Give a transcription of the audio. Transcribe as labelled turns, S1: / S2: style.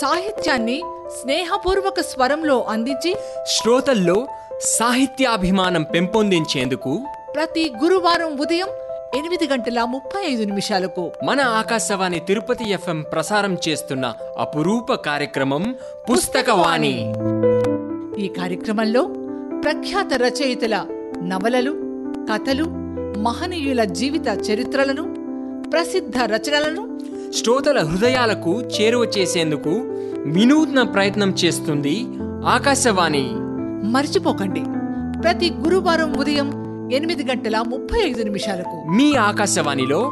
S1: సాహిత్యాన్ని స్నేహపూర్వక స్వరంలో అందించి
S2: శ్రోతల్లో సాహిత్యాభిమానం పెంపొందించేందుకు
S1: ప్రతి గురువారం ఉదయం ఎనిమిది గంటల ముప్పై ఐదు నిమిషాలకు
S2: మన ఆకాశవాణి తిరుపతి ఎఫ్ఎం ప్రసారం చేస్తున్న అపురూప కార్యక్రమం పుస్తకవాణి
S1: ఈ కార్యక్రమంలో ప్రఖ్యాత రచయితల నవలలు కథలు మహనీయుల జీవిత చరిత్రలను ప్రసిద్ధ రచనలను
S2: శ్రోతల హృదయాలకు చేరువ చేసేందుకు వినూత్న ప్రయత్నం చేస్తుంది ఆకాశవాణి
S1: మర్చిపోకండి ప్రతి గురువారం ఉదయం ఎనిమిది గంటల ముప్పై ఐదు నిమిషాలకు
S2: మీ ఆకాశవాణిలో